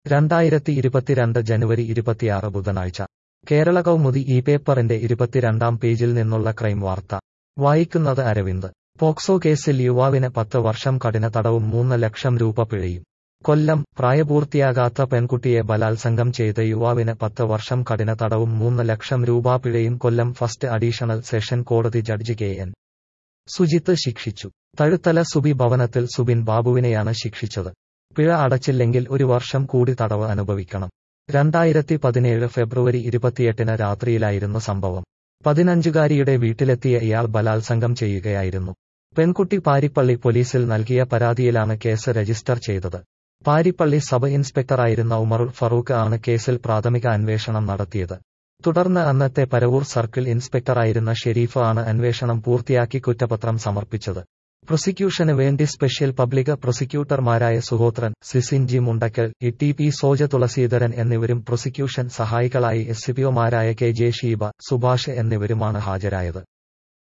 രണ്ടായിരത്തി ഇരുപത്തിരണ്ട് ജനുവരി ഇരുപത്തിയാറ് ബുധനാഴ്ച കേരള കൗമുദി ഈ പേപ്പറിന്റെ ഇരുപത്തിരണ്ടാം പേജിൽ നിന്നുള്ള ക്രൈം വാർത്ത വായിക്കുന്നത് അരവിന്ദ് പോക്സോ കേസിൽ യുവാവിന് പത്ത് വർഷം കഠിന തടവും മൂന്ന് ലക്ഷം രൂപ പിഴയും കൊല്ലം പ്രായപൂർത്തിയാകാത്ത പെൺകുട്ടിയെ ബലാത്സംഗം ചെയ്ത യുവാവിന് പത്ത് വർഷം കഠിന തടവും മൂന്ന് ലക്ഷം രൂപ പിഴയും കൊല്ലം ഫസ്റ്റ് അഡീഷണൽ സെഷൻ കോടതി ജഡ്ജി കെ എൻ സുജിത്ത് ശിക്ഷിച്ചു തഴുത്തല സുബി ഭവനത്തിൽ സുബിൻ ബാബുവിനെയാണ് ശിക്ഷിച്ചത് പിഴ അടച്ചില്ലെങ്കിൽ ഒരു വർഷം കൂടി തടവ് അനുഭവിക്കണം രണ്ടായിരത്തി പതിനേഴ് ഫെബ്രുവരി ഇരുപത്തിയെട്ടിന് രാത്രിയിലായിരുന്നു സംഭവം പതിനഞ്ചുകാരിയുടെ വീട്ടിലെത്തിയ ഇയാൾ ബലാത്സംഗം ചെയ്യുകയായിരുന്നു പെൺകുട്ടി പാരിപ്പള്ളി പോലീസിൽ നൽകിയ പരാതിയിലാണ് കേസ് രജിസ്റ്റർ ചെയ്തത് പാരിപ്പള്ളി സബ് ഇൻസ്പെക്ടറായിരുന്ന ഉമറുൽ ഫറൂഖ് ആണ് കേസിൽ പ്രാഥമിക അന്വേഷണം നടത്തിയത് തുടർന്ന് അന്നത്തെ പരവൂർ സർക്കിൾ ഇൻസ്പെക്ടറായിരുന്ന ഷെരീഫ് ആണ് അന്വേഷണം പൂർത്തിയാക്കി കുറ്റപത്രം സമർപ്പിച്ചത് പ്രോസിക്യൂഷന് വേണ്ടി സ്പെഷ്യൽ പബ്ലിക് പ്രോസിക്യൂട്ടർമാരായ Suhothran Sisin G Mundakkal E T P Soja Thulaseedharan എന്നിവരും പ്രോസിക്യൂഷൻ സഹായികളായി S K J Sheeba Subhash എന്നിവരുമാണ് ഹാജരായത്